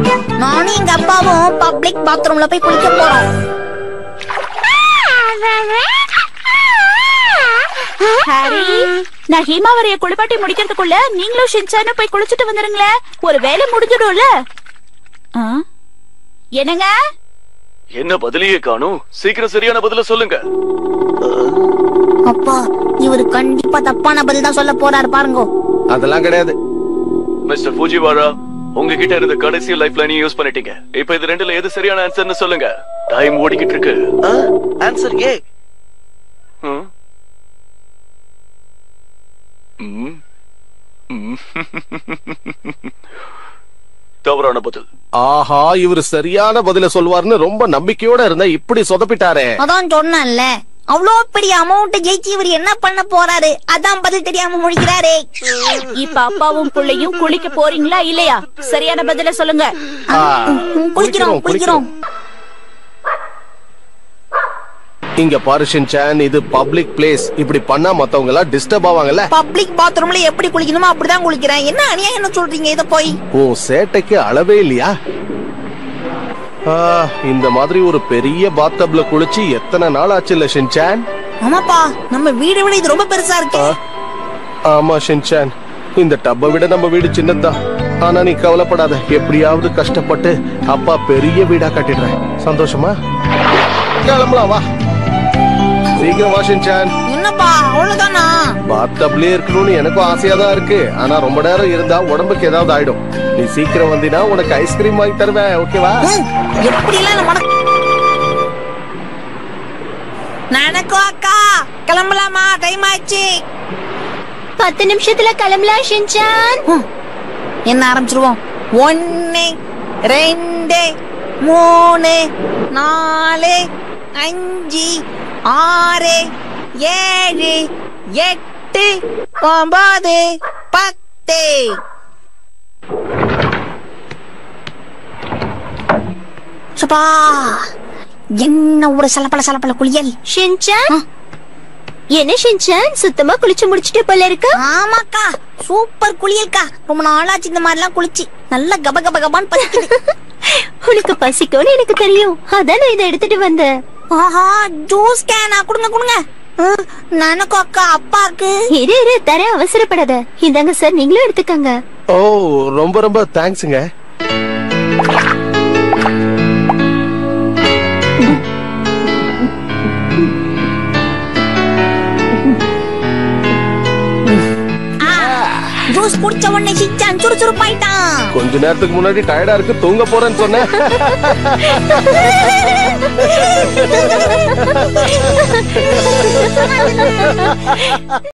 நானும் எங்க அப்பாவும் பப்ளிக் பாத்ரூம்ல போய் குளிக்க போறோம் ஹாரி நான் ஹீமாவரிய குளிப்பாட்டி முடிக்கிறதுக்குள்ள நீங்களும் ஷின்சானும் போய் குளிச்சுட்டு வந்துருங்களேன் ஒரு வேலை முடிஞ்சிடும்ல ஆ? என்னங்க என்ன பதிலையே காணும் சீக்கிரம் சரியான பதில சொல்லுங்க அப்பா இவரு கண்டிப்பா தப்பான பதில் தான் சொல்ல போறாரு பாருங்க அதெல்லாம் கிடையாது மிஸ்டர் பூஜிவாரா உங்ககிட்ட இருந்த கடைசி லைஃப் லைனையும் யூஸ் பண்ணிட்டீங்க இப்ப இது ரெண்டுல எது சரியான ஆன்சர்னு சொல்லுங்க டைம் ஓடிக்கிட்டு இருக்கு ஆன்சர் ஏ ம்? ம்? ம். தவறான பதில் ஆஹா இவர் சரியான பதில சொல்வார்னு ரொம்ப நம்பிக்கையோட இருந்தா இப்படி சொதப்பிட்டாரே அதான் சொன்னேன்ல அவ்வளோ பெரிய அமௌண்ட் ஜெயிச்சு இவர் என்ன பண்ண போறாரு அதான் பதில் தெரியாம முழிக்கிறாரே இப்ப அப்பாவும் புள்ளையும் குளிக்க போறீங்களா இல்லையா சரியான பதில சொல்லுங்க ஆ, ம், குளிக்கிறோம் குளிக்கிறோம் இங்க பாரு ஷின்சான் இது பப்ளிக் பிளேஸ் இப்படி பண்ணா மத்தவங்க எல்லாம் டிஸ்டர்ப் ஆவாங்கல்ல பப்ளிக் பாத்ரூம்ல எப்படி குளிக்கணுமோ அப்படிதான் குளிக்கிறேன் என்ன அநியாயம் என்ன சொல்றீங்க இத போய் உன் சேட்டைக்கு அளவே இல்லையா ஆ, இந்த மாதிரி ஒரு பெரிய பாத்தப்ல குளிச்சு எத்தனை நாள் ஆச்சு இல்ல ஷின்சான் ஆமாப்பா நம்ம வீடு விட இது ரொம்ப பெருசா இருக்கு ஆமா ஷின்சான் இந்த டப்பை விட நம்ம வீடு சின்னதுதான் ஆனா நீ கவலைப்படாத எப்படியாவது கஷ்டப்பட்டு அப்பா பெரிய வீடா கட்டிடுறேன் சந்தோஷமா கிளம்பலாம் வா சீக்கிரம் வா ஷின்சான் என்னப்பா அவ்வளவுதானா பாத்தப்லயே இருக்கணும்னு எனக்கும் ஆசையா தான் இருக்கு ஆனா ரொம்ப நேரம் இருந்தா உடம்புக்கு ஏதாவது ஆயிடும் நீ சீக்கிரம் வந்தீனா உனக்கு ஐஸ்கிரீம் வாங்கி தருவேன் ஓகேவா ம், எப்படி எல்லாம் நம்ம நடக்கும் அக்கா கிளம்பலாமா டைம் ஆயிடுச்சு பத்து நிமிஷத்துல கிளம்பலாம் ஷின்சான் ம், என்ன ஆரம்பிச்சிருவோம் ஒன்னு ரெண்டு மூணு நாலு அஞ்சு ஆறு ஏழு எட்டு ஒன்பது பத்து சுபா என்ன ஒரு சலப்பல சலப்பல குளியல் ஷின்சான் என்ன ஷின்சான் சுத்தமா குளிச்சு முடிச்சிட்டு போல இருக்கு ஆமாக்கா சூப்பர் குளியல்க்கா ரொம்ப நாளாச்சு இந்த மாதிரி எல்லாம் குளிச்சு நல்லா கப கப கபான்னு பசிக்குது உனக்கு பசிக்கும்னு எனக்கு தெரியும் அதான் நான் இதை எடுத்துட்டு வந்தேன் ஆஹா ஜூஸ் கேனா கொடுங்க கொடுங்க ம், நானுக்கும் அக்கா அப்பாக்கு இரு இரு தரேன் அவசரப்படாத இந்தாங்க சார் நீங்களும் எடுத்துக்கங்க ஓ ரொம்ப ரொம்ப தேங்க்ஸுங்க ஜூஸ் குடிச்ச உடனே சிச்சான் சுறுசுறுப்பாயிட்டான் கொஞ்ச நேரத்துக்கு முன்னாடி டயர்டா இருக்கு தூங்க போறேன்னு சொன்னேன்